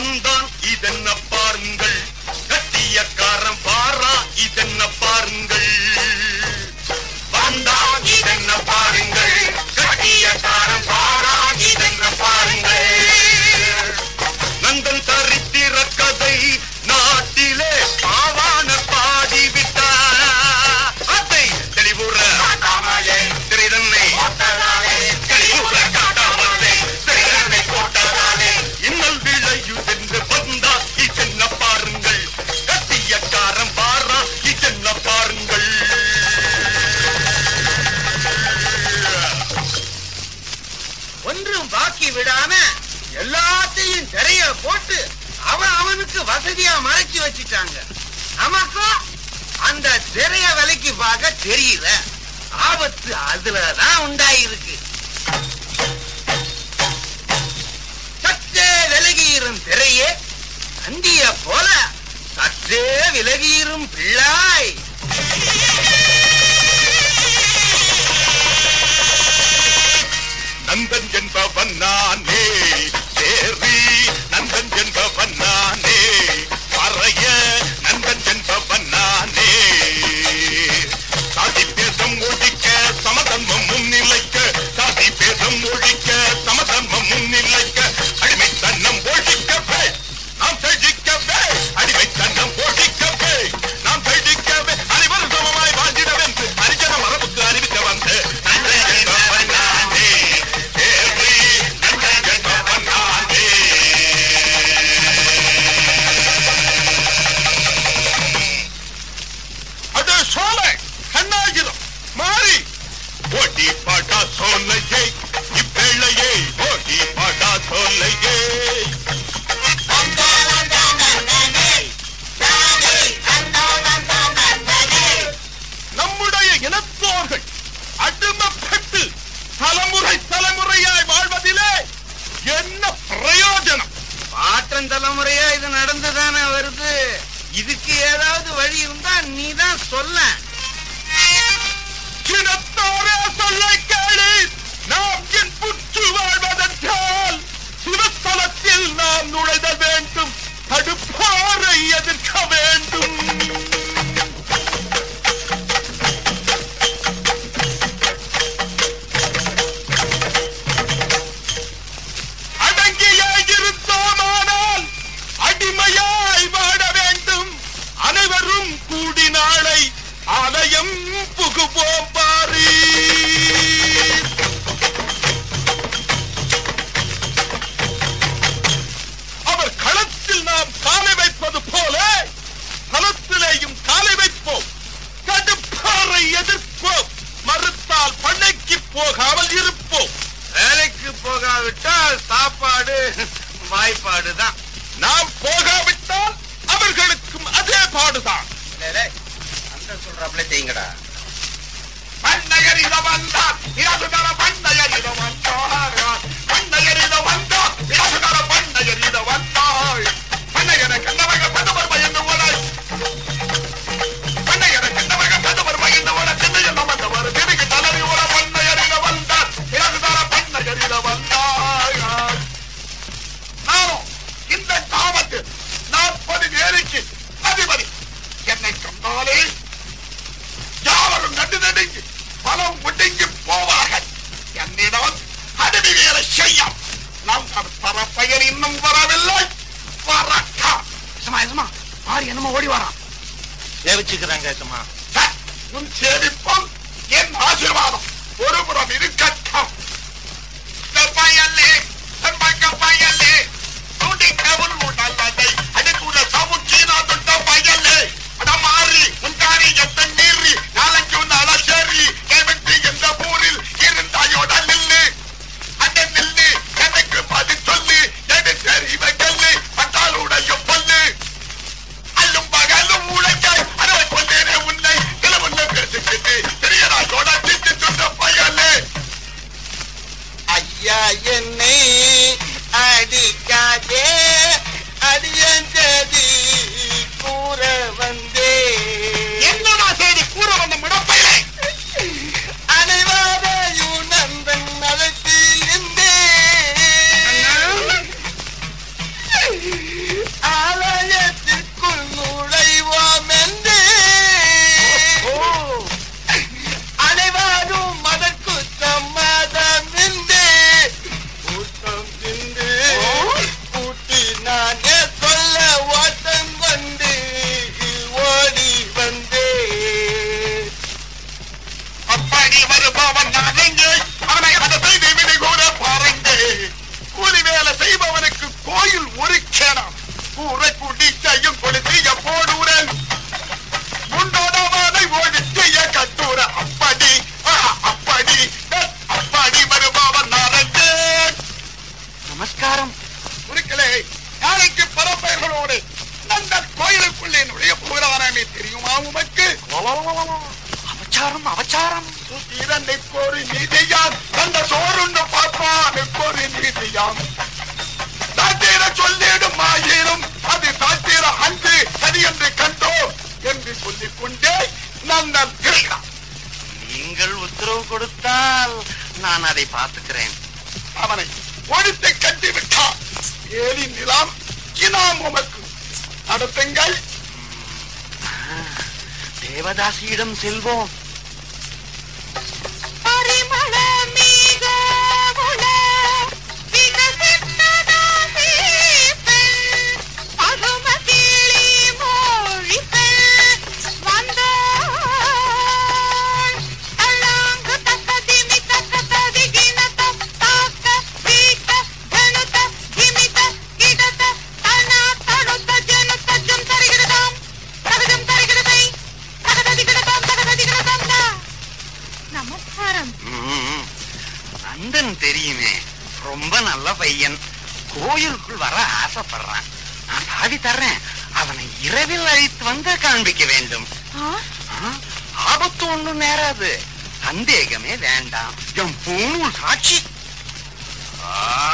வந்தான் இதென்ன பாருங்கள் கட்டியக்காரன் பாரா இதென்ன பாருங்கள் வந்தான் இதென்ன பாருங்கள் கட்டியக்காரன் பாரா இதென்ன பாருங்கள் நந்தன் சரித்திர கதை நாட்டிலே பாவான பாடிவிட்டார் அதை தெளிவுற திரைதன்னை தெளிவுற காட்டாமலே திரைதன்னை போட்டதாலே இன்னல் விளையுதென்று வந்தா இதென்ன பாருங்கள் கட்டியக்காரன் பாரா இதென்ன பாருங்கள் ஒன்றும் பாக்கி விடாம எல்லாத்தையும் திரைய போட்டு அவன் அவனுக்கு வசதியா மறைச்சு வச்சிட்டாங்க நமக்கும் அந்த திரைய விலைக்கு பார்க்க தெரியல ஆபத்து அதுலதான் உண்டாயிருக்கு சற்றே விலகியிரும் திரையே அந்திய போல சற்றே விலகியிரும் பிள்ளாய் நந்தன் என்பவன் நானே சேரி நந்தன் என்பவன் நானே பறைய நந்தன் என்பவன் நானே சாதி பேதம் ஒழிக்க சமதர்மம் முன்னிலைக்க சாதி பேதம் ஒழிக்க சமதர்மம் முன்னிலைக்க அடிமைத்தன்னம் ஒழிக்கவே நாம் செழிக்கவே அடிமைத்தன்னம் ஒழிக்கவே நாம் செழிக்கவே அனைவரும் சமமாய் வாழ்ந்திடவென்று அரிஜன மரபுக்கு அறிவிக்க வந்து நன்றி என்பவன் நானே தேவி நன்றி என்பவன் நானே அது சோலை கண்ணாகிரம் மாறி ஓட்டி பாட்டா சோலையே இப்பேளையே ஓட்டி பாட்டா சோலையே நம்முடைய இனத்தோர்கள் அடிமைப்பட்டு தலைமுறை தலைமுறையாய் வாழ்வதிலே என்ன பிரயோஜனம் மாற்றம் தலைமுறையா இது நடந்துதானே வருது இதுக்கு ஏதாவது வழி இருந்தா நீ தான் சொல்ல இனத்தோரே சொல்லை கேளு நாம் என் புற்று வாழ்வதென்றால் சிவஸ்தலத்தில் நாம் நுழைத வேண்டும் தடுப்பாரை எதிர்க்க வேண்டும் அடங்கியாய் இருந்தோமானால் அடிமையாய் வாழ வேண்டும் அனைவரும் கூடி நாளை ஆலயம் புகுவோம் பாரு அவர் களத்தில் நாம் காலை வைப்பது போல களத்திலேயும் காலை வைப்போம் கடுப்பாரை எதிர்ப்போம் மறுத்தால் பண்ணைக்கு போகாமல் இருப்போம் வேலைக்கு போகாவிட்டால் சாப்பாடு வாய்ப்பாடு தான் நாம் போகாவிட்டால் அவர்களுக்கும் அதே பாடுதான் அந்த சொல்றாப்ல செய்யுங்கடா பண்ணையர் இத வந்தார் இரசுதர பண்ணையர் இத வந்தார் பண்ணையர் இத வந்தார் இரசுதர பண்ணையர் இத வந்தார் பண்ணையரை கண்டவங்க பெற்றவர் பயந்து ஓட பண்ணையரை கண்டவங்க பெற்றவர் பயந்து ஓட சின்னையில் வந்தவர் திரும்பி தலைவி ஓட பண்ணையர் இத வந்தார் இரசுதர பண்ணையர் இத வந்தார் நானும் இந்த காமத்தில் நாற்பது பேருக்கு அதிபதி என்னை கண்டாலே யாவரும் நடு நடுங்கி பலம் ஒடுங்கி போவார்கள் என்னிடம் அடிமை வேலை செய்யும் நம் தரப்பெயர் இன்னும் வரவில்லை வரட்டா சும்மா சும்மா மாறி என்னமோ ஓடி வரான் சேவிச்சுக்கிறாங்க சும்மா ச, உன் சேவிப்பம் என் ஆசீர்வாதம் ஒரு புறம் இருக்கட்டும் கப்பையல்லே கப்பையல்லே தூண்டி கவுல் உடலதை அடுக்குட சமுச்சீனா தொட்ட பயல்லே அட மாறி உன் காரியத்தை மீறி நாளைக்கு உன் அலசேரி கேவிட்டு எந்த ஊரில் இருந்தாயோட நில்லு அந்த நில்லு எனக்கு பதில் சொல்லு எது தெரிவை கல்லு பட்டாளுடைய பல்லு அல்லும் பகலும் உழைக்காய் அறுவை கொண்டேனே உன்னை கிளவுள்ள பேசுகிட்டு பெரியடா தொட திட்டு சுட்ட பயலே நமஸ்காரம் குருக்களே நாளைக்கு பரப்பைகளோடு அந்த கோயிலுக்குள்ளே நுழைய போகிறாராமே தெரியுமா உமக்கு அவச்சாரம் அவச்சாரம் சுத்திரன் நெக்கோரு நீதியான் அந்த சோறுண்டு பார்ப்பான் நெக்கோரு நீதியான் தாத்தீர சொல்லிடும் ஆயிரும் அது தாத்தீர அன்று சரி என்று கண்டோம் என்று சொல்லிக் கொண்டே நந்தன் திருகிறான் நீங்கள் உத்தரவு கொடுத்தால் நான் அதை பார்த்துக்கிறேன் அவனை ஒழித்து கட்டி விட்டான் ஏலி நிலம் இனாம் உமக்கு நடத்துங்கள் தேவதாசியிடம் செல்வோம் ಪರಿಮಳಮೀಗವುಳ ವಿಕಸಿತದಾಸಿ பெண் பதும கிளி மொழி பெண் வந்தாள் அல்லாங்கு தக்க திமி தக்க ததிகின தாக்க வீக்க ஜனுத கிமித கிடத தன தடுத்த ஜனுத ஜம் தருகிறதாம் தகதம் தருகிறதை தகததி கிடதாம் தகததி கிடதாம் நமஸ்காரம் ம்ம். நந்தன் தெரியுமே ரொம்ப நல்ல பையன் கோயிலுக்குள் வர ஆசைப்படுறான் நான் சாவி தர்றேன் அவனை இரவில் அழைத்து வந்து காண்பிக்க வேண்டும் ஆ ஆ, ஆபத்து ஒண்ணும் நேராது சந்தேகமே வேண்டாம் என் பூணூல் சாட்சி ஆ,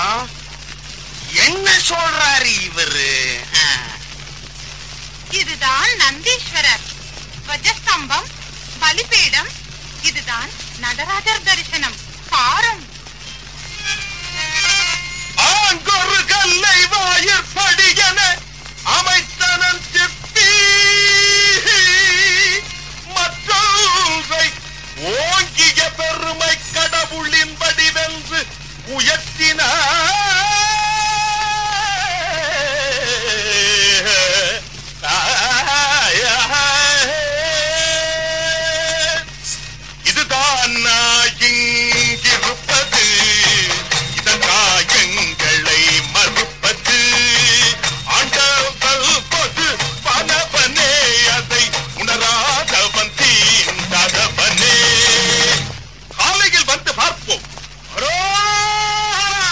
என்ன சொல்றாரு இவரு ஆ, இதுதான் நந்தீஸ்வரர் துவஜஸ்தம்பம் பலிபீடம் இதுதான் நடராஜர் தரிசனம் பாரம் ஆங்கொரு கல்லை வாயிற்படியன அமைத்தனன் செப்பி மற்றொன்றை ஓங்கிய பெருமை கடவுளின் வடிவென்று உயர்த்தினார் இதுதான் நான் இங்கிருப்பது இதன் காயங்களை மறுப்பது ஆண்டவள் பொது பணவனே அதை உணராதவன் தீண்டவனே காலையில் வந்து பார்ப்போம் அரோஹரா!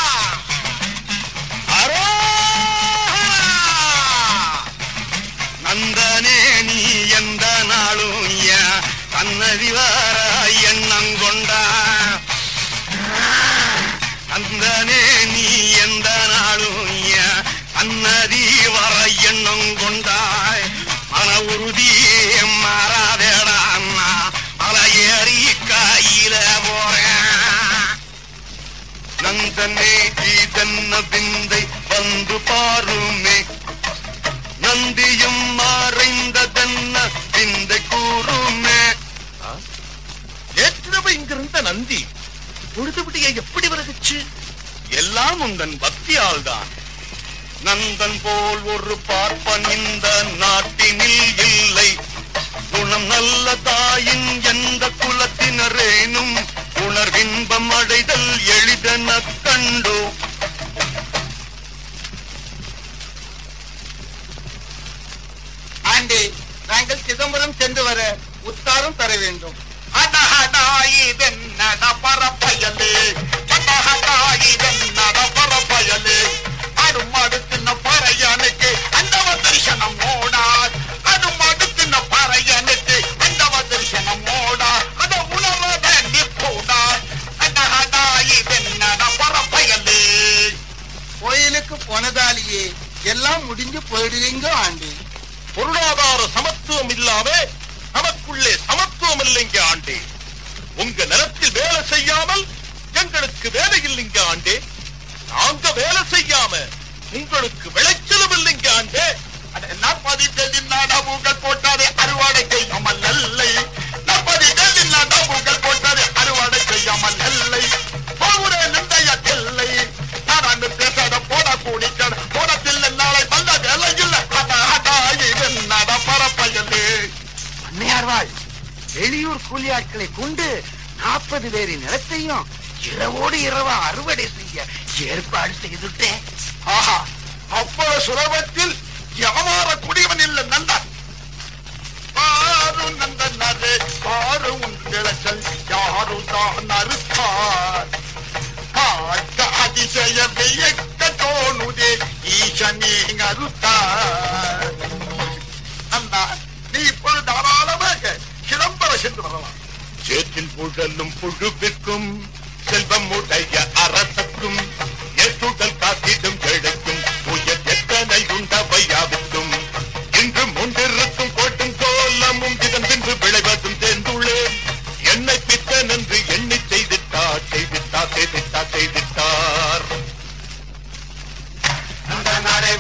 அரோஹரா! நந்தனே நீ எந்த நாளும் ஏன் சன்னதி வர எண்ணம் கொண்டா நந்தனே நீ எந்த நாளும் ஏன் சன்னதி வர எண்ணம் கொண்டாய் மன உறுதி மாறாதேடா அண்ணா மலை ஏறி கையில போறேன் நந்தனே இதன்ன விந்தை வந்து பாருமே நந்தியும் மறைந்ததென்ன விந்தை கூறுமே நேற்றிரவு இங்கிருந்த நந்தி பொழுதுபடிய எப்படி வருகிச்சு எல்லாம் உந்தன் பக்தியால் தான் நந்தன் போல் ஒரு பார்ப்பன் இந்த நாட்டினில் இல்லை குணம் நல்ல தாயின் எந்த குலத்தினரேனும் உணர்வின்பம் அடைதல் எளிதென கண்டோ ஆண்டே நாங்கள் சிதம்பரம் சென்று வர உத்தாரம் தர வேண்டும் பரப்பயலே பரப்பயலே அடுமாடுத்தின பறையனுக்கு அண்டவ தரிசனம் ஓடார் அடுமாடுத்தின பறையனுக்கு அண்டவ தரிசனம் ஓடார் அத உணவத நிற்போடார் பரப்பயலே கோயிலுக்கு போனதாலேயே எல்லாம் முடிஞ்சு போயிடுவீங்க ஆண்டி பொருளாதார சமத்துவம் இல்லாம நமக்குள்ளே சமத்துவம் இல்லைங்க ஆண்டே உங்க நிலத்தில் வேலை செய்யாமல் எங்களுக்கு வேலை இல்லைங்க ஆண்டே நாங்க வேலை செய்யாம உங்களுக்கு விளைச்சலும் இல்லைங்க ஆண்டே நற்பதிகள் நாடகங்கள் போட்டாதே அறுவடை செய்யாமல் இல்லை நற்பதிகள் நாடகங்கள் போட்டாதே அறுவடை செய்யாமல் இல்லை போகுற நிந்தைய தில்லை நான் அந்த பேசாத போட கூடிக்கட போடத்தில் நாளை வந்த வேலை இல்லை அட அட இது நட பரப்பையலே அன்னையார்வாள் வெளியூர் கூலியாட்களை கொண்டு நாற்பது பேரின் நிலத்தையும் இரவோடு இரவா அறுவடை செய்ய ஏற்பாடு செய்துட்டேன் ஆஹா அவ்வளவு சுலபத்தில் வியாபார குடிவன் இல்லை நந்தன் பாரு நந்தனரே பாரு உன் விளைச்சல் யாரும் தான் அறுத்தார் பார்க்க அதிசய வியக்க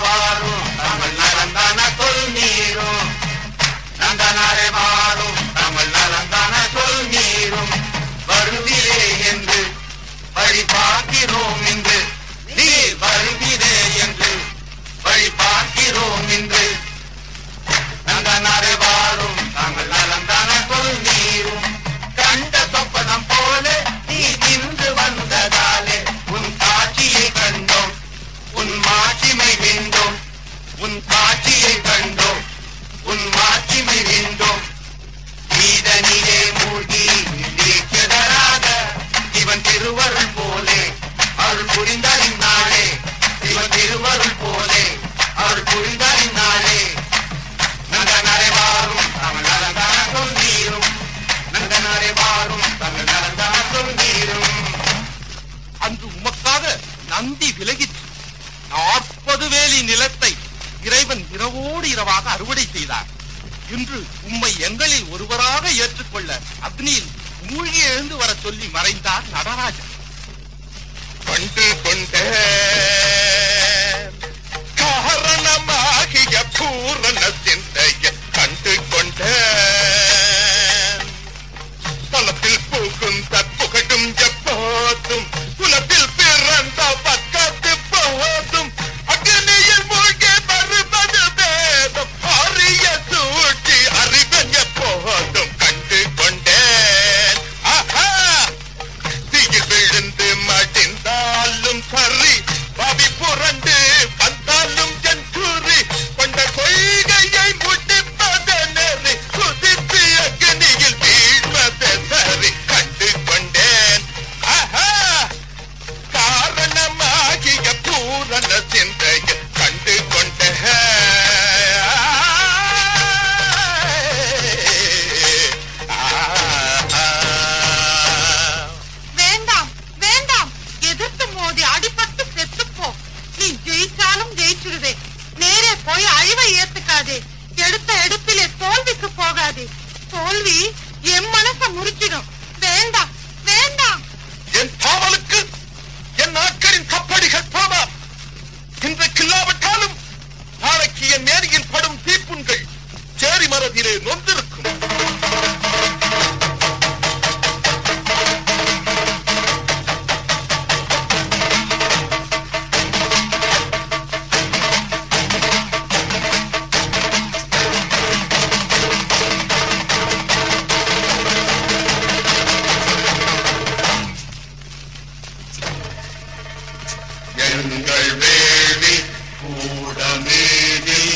வாரும் தமிழ் நலந்தான சொல் நீரும் நந்தனாரே வாரும் தமிழ் நலந்தான சொல் நீரும் வருவிலே என்று வழி பார்க்கிறோம் இன்று நீர் வருவிலே என்று வழி பார்க்கிறோம் இன்று நந்தனாரே வாரும் தமிழ் நலந்தான சொல் நீரும் கண்ட சொப்பனம் போல நீ இன்று வந்ததாலே உன் காட்சியை கண்டோம் உன் மாட்சிமை விண்டோம் உன் காட்சியை கண்டோம் உன் மாட்சிமை விண்டோம் நீதனிலே மூழ்கி நீச்சதராக இவன் திருவருள் போலே அருள் புரிந்தார் இந்நாளே இவன் திருவருள் போலே அருள் புரிந்தார் இந்நாளே நந்தனரை வாரும் தமிழ் நலந்தான சொல்வீரும் நந்தனரை வாரும் தமிழ் நலந்தான சொல்வீரும் அன்று உமக்காக நந்தி விலகிற்று நாற்பது வேலி நிலத்தை இறைவன் இரவோடு இரவாக அறுவடை செய்தார் இன்று உம்மை எங்களில் ஒருவராக ஏற்றுக்கொள்ள அக்னியில் மூழ்கி எழுந்து வர சொல்லி மறைந்தார் நடராஜன் கண்டு கொண்ட காரணமாகிய பூரண சிந்தைய கண்டு கொண்ட தலத்தில் புகுந்த புகழும் எப்போதும் குலத்தில் பிறந்த பக்கத்து போதும் அக்னியில் மூழ்கி வருவது வேதம் அரிய சூழ்ச்சி அறிவன் எப்போதும் கண்டு கொண்டேன் ஆஹா தீயில் விழுந்து மடிந்தாலும் சரி பாவி புரண்டு வந்தாலும் என் கூறி கொண்ட கொள்கையை முடிப்பது நெறி குதித்து அக்னியில் வீழ்வது சரி கண்டு கொண்டேன் ஆஹா காரணமாகிய பூரண சிந்தையை கண்டு கொண்டேன் வேண்டாம் வேண்டாம் எதிர்த்து மோதி அடிபட்டு செத்துப்போ நீ ஜெயிச்சாலும் ஜெயிச்சிருவே நேரே போய் அழிவை ஏத்துக்காதே எடுத்த எடுப்பிலே தோல்விக்கு போகாதே தோல்வி என் மனச முறிச்சிடும் வேண்டாம் வேண்டாம் என் பாவலுக்கு என் நாட்களின் கப்படிகள் போதாம் இன்றைக்கு இல்லாவிட்டாலும் நாளைக்கு என் மேனியில் படும் தீப்புண்கள் சேரி மரத்திலே நொந்திருக்கும் எங்கள் வேள்வி கூடமேனில்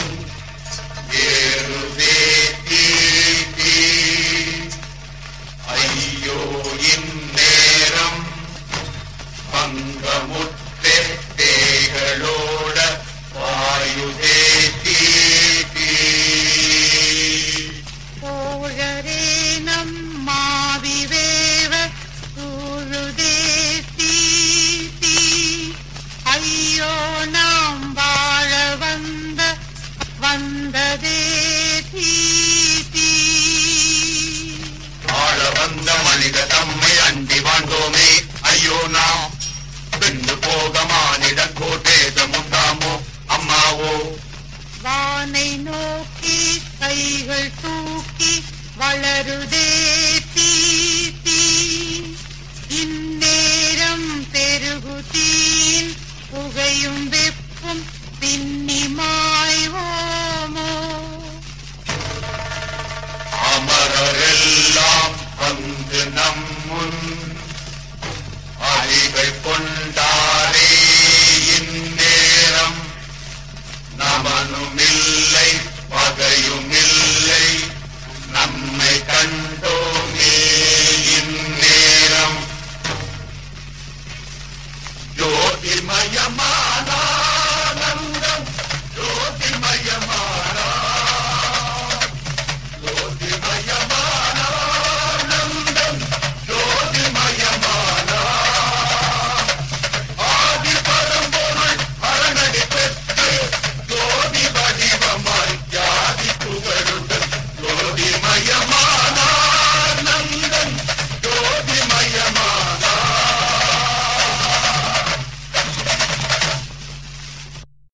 ஏறுவே தீட்டி ஐயோ இந்நேரம் பங்கமுற்றே தேகளோட வாயுதே தீட்டி தோழரே நம் மாவிவேவ சூழுதே தீ தீ. ஐயோ நாம் வாழ வந்த வந்ததே தீ தீ. ஆள வந்த மனித தம்மை அண்டி வாழ்ந்தோமே ஐயோ நாம் வென்று போக மானிட கோட்டேதமுண்டாமோ அம்மாவோ வானை நோக்கி கைகள் தூக்கி வளருதே தீ தீ. இந்நேரம் பெருகுதீன் புகையும் வெப்பும் பின்னி மாய்வோமோ அமரரெல்லாம் வந்து நம்முன் அடிகள் கொண்டாரே இந்நேரம் நமனுமில்லை பகையுமில்லை நம்மை கண்டோமே இந்நேரம் ஜோதிர்மயமா